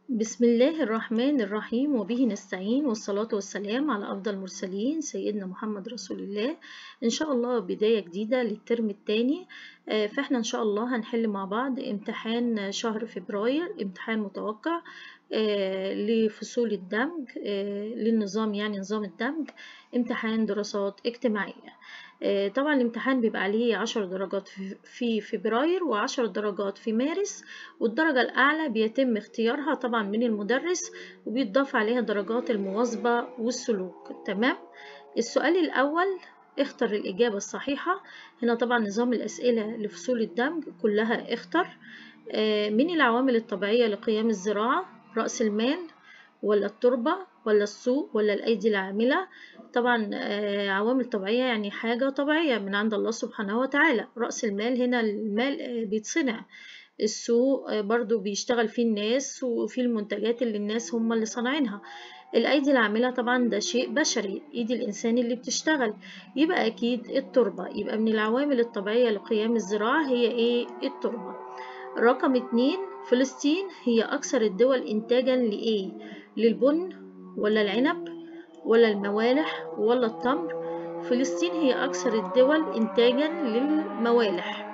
بسم الله الرحمن الرحيم وبه نستعين والصلاة والسلام على أفضل المرسلين سيدنا محمد رسول الله إن شاء الله بداية جديدة للترم الثاني فإحنا إن شاء الله هنحل مع بعض امتحان شهر فبراير امتحان متوقع لفصول الدمج للنظام يعني نظام الدمج امتحان دراسات اجتماعية طبعا الامتحان بيبقى عليه عشر درجات في فبراير وعشر درجات في مارس والدرجة الأعلى بيتم اختيارها طبعا من المدرس وبيتضاف عليها درجات المواظبة والسلوك تمام السؤال الأول اختر الإجابة الصحيحة هنا طبعا نظام الأسئلة لفصول الدمج كلها اختر من العوامل الطبيعية لقيام الزراعة رأس المال ولا التربة ولا السوق ولا الأيدي العاملة طبعا عوامل طبيعية يعني حاجة طبيعية من عند الله سبحانه وتعالى رأس المال هنا المال بيتصنع السوق برضو بيشتغل فيه الناس وفي المنتجات اللي الناس هم اللي صانعينها الأيدي العاملة طبعا ده شيء بشري إيد الإنسان اللي بتشتغل يبقى أكيد التربة يبقى من العوامل الطبيعية لقيام الزراعة هي إيه التربة رقم اتنين فلسطين هي أكثر الدول إنتاجا لإيه للبن ولا العنب ولا الموالح ولا التمر فلسطين هي أكثر الدول إنتاجا للموالح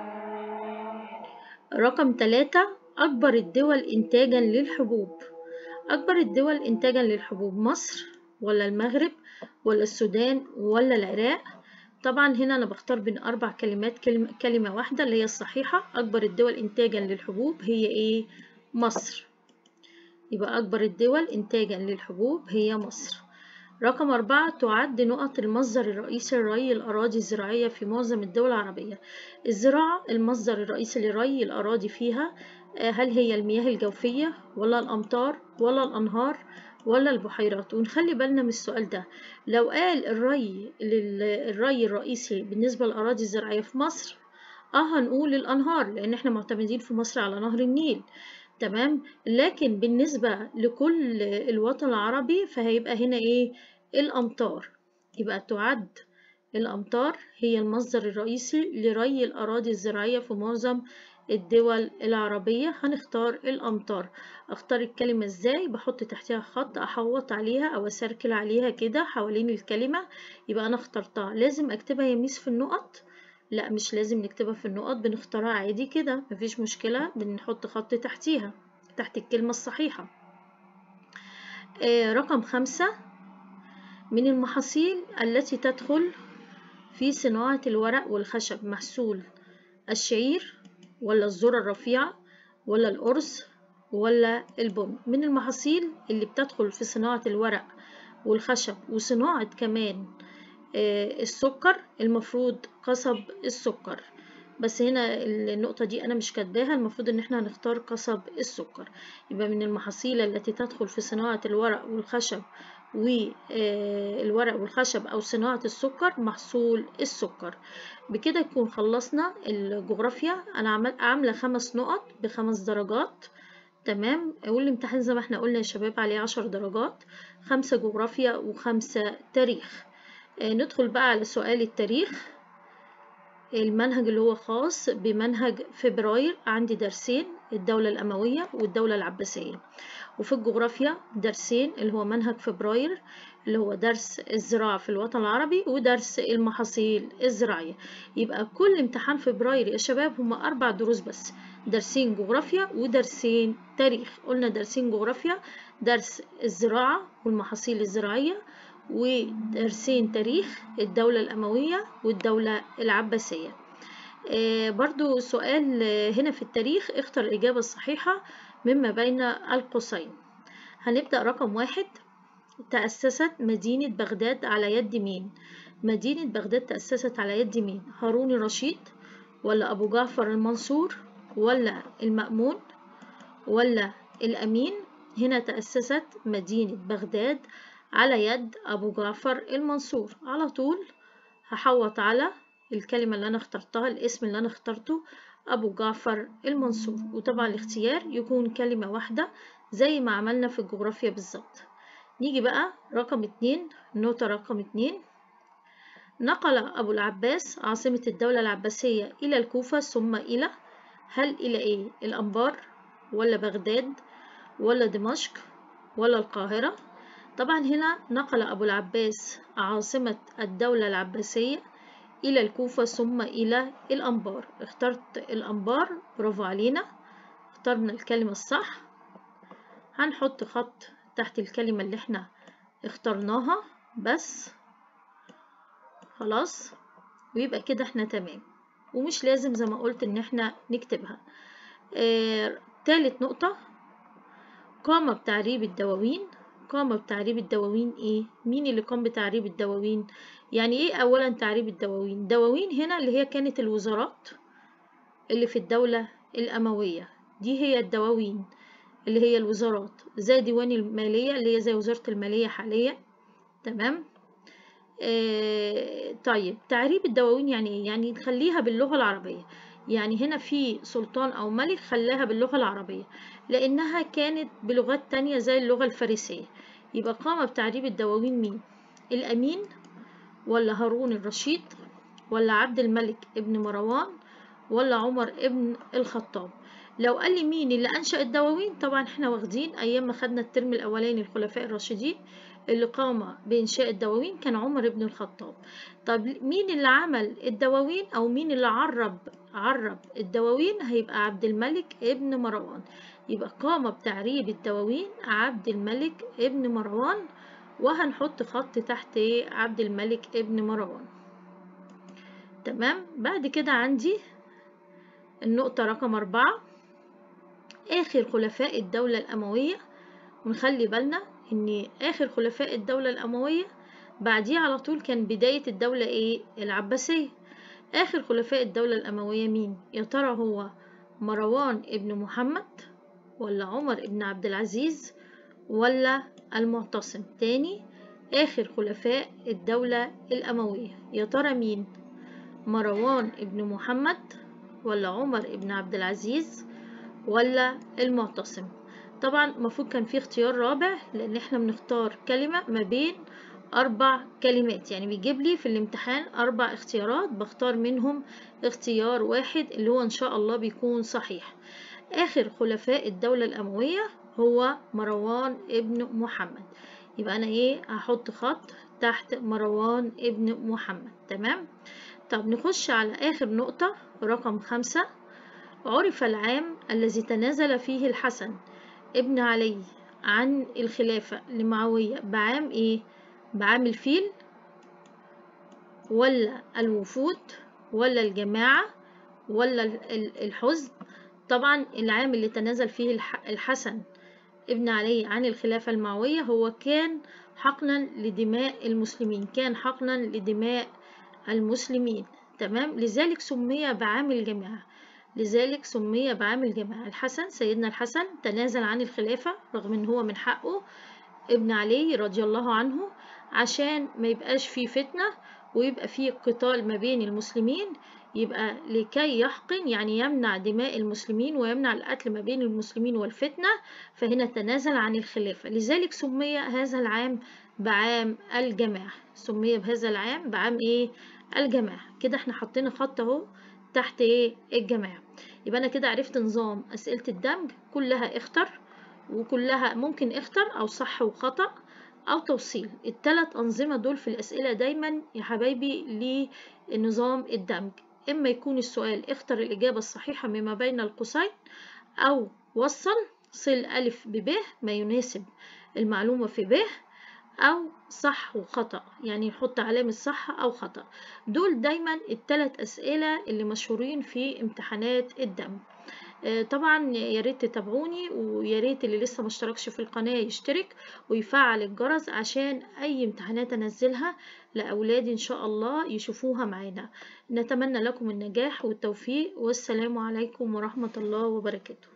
رقم ثلاثة أكبر الدول إنتاجا للحبوب أكبر الدول إنتاجا للحبوب مصر ولا المغرب ولا السودان ولا العراق طبعا هنا أنا بختار بين أربع كلمات كلمة, كلمة واحدة اللي هي الصحيحة أكبر الدول إنتاجا للحبوب هي إيه؟ مصر يبقى أكبر الدول إنتاجا للحبوب هي مصر رقم أربعة تعد نقط المصدر الرئيسي لري الأراضي الزراعية في معظم الدول العربية الزراعة المصدر الرئيسي لري الأراضي فيها هل هي المياه الجوفية ولا الأمطار ولا الأنهار ولا البحيرات ونخلي بالنا من السؤال ده لو قال الري الري الرئيسي بالنسبة للأراضي الزراعية في مصر اه هنقول الأنهار لأن احنا معتمدين في مصر على نهر النيل تمام لكن بالنسبة لكل الوطن العربي فهيبقى هنا ايه الأمطار يبقى تعد الأمطار هي المصدر الرئيسي لري الأراضي الزراعية في معظم الدول العربية هنختار الأمطار أختار الكلمة إزاي بحط تحتها خط أحوط عليها أو أسركل عليها كده حوالين الكلمة يبقى أنا اخترتها لازم أكتبها يميس في النقط لا مش لازم نكتبها في النقط بنختارها عادي كده مفيش مشكلة بنحط خط تحتيها تحت الكلمة الصحيحة آه رقم خمسة من المحاصيل التي تدخل في صناعة الورق والخشب محصول الشعير ولا الذرة الرفيعة ولا الأرز ولا البن من المحاصيل اللي بتدخل في صناعة الورق والخشب وصناعة كمان السكر المفروض قصب السكر بس هنا النقطة دي أنا مش كاتباها المفروض إن احنا هنختار قصب السكر يبقى من المحاصيل التي تدخل في صناعة الورق والخشب والورق والخشب أو صناعة السكر محصول السكر بكده يكون خلصنا الجغرافيا أنا عمل عاملة خمس نقط بخمس درجات تمام والامتحان زي ما احنا قلنا يا شباب عليه عشر درجات خمسة جغرافيا وخمسة تاريخ ندخل بقى على سؤال التاريخ المنهج اللي هو خاص بمنهج فبراير عندي درسين الدولة الأموية والدولة العباسية وفي الجغرافيا درسين اللي هو منهج فبراير اللي هو درس الزراعة في الوطن العربي ودرس المحاصيل الزراعية يبقى كل امتحان فبراير يا شباب هما أربع دروس بس درسين جغرافيا ودرسين تاريخ قلنا درسين جغرافيا درس الزراعة والمحاصيل الزراعية ودرسين تاريخ الدولة الأموية والدولة العباسية آه برضو سؤال هنا في التاريخ اختر الإجابة الصحيحة مما بين القوسين هنبدأ رقم واحد تأسست مدينة بغداد على يد مين؟ مدينة بغداد تأسست على يد مين؟ هارون الرشيد ولا أبو جعفر المنصور ولا المأمون ولا الأمين هنا تأسست مدينة بغداد على يد أبو جعفر المنصور على طول هحوط على الكلمة اللي أنا اخترتها الاسم اللي أنا اخترته أبو جعفر المنصور وطبعا الاختيار يكون كلمة واحدة زي ما عملنا في الجغرافيا بالظبط نيجي بقى رقم اتنين نقطة رقم اتنين نقل أبو العباس عاصمة الدولة العباسية إلى الكوفة ثم إلى هل إلى إيه الأنبار ولا بغداد ولا دمشق ولا القاهرة طبعا هنا نقل أبو العباس عاصمة الدولة العباسية إلى الكوفة ثم إلى الأنبار اخترت الأنبار برافو علينا اخترنا الكلمة الصح هنحط خط تحت الكلمة اللي احنا اخترناها بس خلاص ويبقى كده احنا تمام ومش لازم زي ما قلت ان احنا نكتبها آه، تالت نقطة قام بتعريب الدواوين قام بتعريب الدواوين ايه مين اللي قام بتعريب الدواوين يعني ايه اولا تعريب الدواوين الدواوين هنا اللي هي كانت الوزارات اللي في الدولة الأموية دي هي الدواوين اللي هي الوزارات زي ديوان المالية اللي هي زي وزارة المالية حاليا تمام آه طيب تعريب الدواوين يعني ايه يعني نخليها باللغة العربية يعني هنا في سلطان أو ملك خلاها باللغة العربية لأنها كانت بلغات تانية زي اللغة الفارسية يبقى قام بتعريب الدواوين مين الأمين ولا هارون الرشيد ولا عبد الملك ابن مروان ولا عمر ابن الخطاب لو قال لي مين اللي أنشأ الدواوين طبعا احنا واخدين أيام ما خدنا الترم الأولاني الخلفاء الراشدين اللي قام بإنشاء الدواوين كان عمر بن الخطاب طب مين اللي عمل الدواوين أو مين اللي عرب عرب الدواوين هيبقى عبد الملك ابن مروان يبقى قام بتعريب الدواوين عبد الملك ابن مروان وهنحط خط تحت عبد الملك ابن مروان تمام بعد كده عندي النقطة رقم أربعة آخر خلفاء الدولة الأموية ونخلي بالنا إن آخر خلفاء الدولة الأموية بعديه على طول كان بداية الدولة إيه العباسية آخر خلفاء الدولة الأموية مين يا ترى هو مروان ابن محمد ولا عمر ابن عبد العزيز ولا المعتصم تاني آخر خلفاء الدولة الأموية يا ترى مين مروان ابن محمد ولا عمر ابن عبد العزيز ولا المعتصم طبعا المفروض كان في اختيار رابع لان احنا بنختار كلمة ما بين اربع كلمات يعني بيجيب لي في الامتحان اربع اختيارات بختار منهم اختيار واحد اللي هو ان شاء الله بيكون صحيح اخر خلفاء الدولة الاموية هو مروان ابن محمد يبقى انا ايه هحط خط تحت مروان ابن محمد تمام طب نخش على اخر نقطة رقم خمسة عرف العام الذي تنازل فيه الحسن ابن علي عن الخلافة لمعاوية بعام ايه بعام الفيل ولا الوفود ولا الجماعة ولا الحزن طبعا العام اللي تنازل فيه الحسن ابن علي عن الخلافة المعوية هو كان حقنا لدماء المسلمين كان حقنا لدماء المسلمين تمام لذلك سمي بعام الجماعة لذلك سمي بعام الجماعة الحسن سيدنا الحسن تنازل عن الخلافة رغم ان هو من حقه ابن علي رضي الله عنه عشان ما يبقاش فيه فتنة ويبقى فيه قتال ما بين المسلمين يبقى لكي يحقن يعني يمنع دماء المسلمين ويمنع القتل ما بين المسلمين والفتنة فهنا تنازل عن الخلافة لذلك سمي هذا العام بعام الجماعة سمي بهذا العام بعام ايه الجماعة كده احنا حطينا خط اهو تحت ايه الجماعة يبقى انا كده عرفت نظام اسئلة الدمج كلها اختر وكلها ممكن اختر او صح وخطأ او توصيل الثلاث انظمة دول في الاسئلة دايما يا حبايبي لنظام الدمج اما يكون السؤال اختر الاجابة الصحيحة مما بين القوسين او وصل صل ألف بب ما يناسب المعلومة في ب أو صح وخطأ يعني نحط علامة صح أو خطأ دول دايما الثلاث أسئلة اللي مشهورين في امتحانات الدم طبعا يا ريت تتابعوني ويا ريت اللي لسه ما اشتركش في القناه يشترك ويفعل الجرس عشان اي امتحانات انزلها لاولادي ان شاء الله يشوفوها معانا نتمنى لكم النجاح والتوفيق والسلام عليكم ورحمه الله وبركاته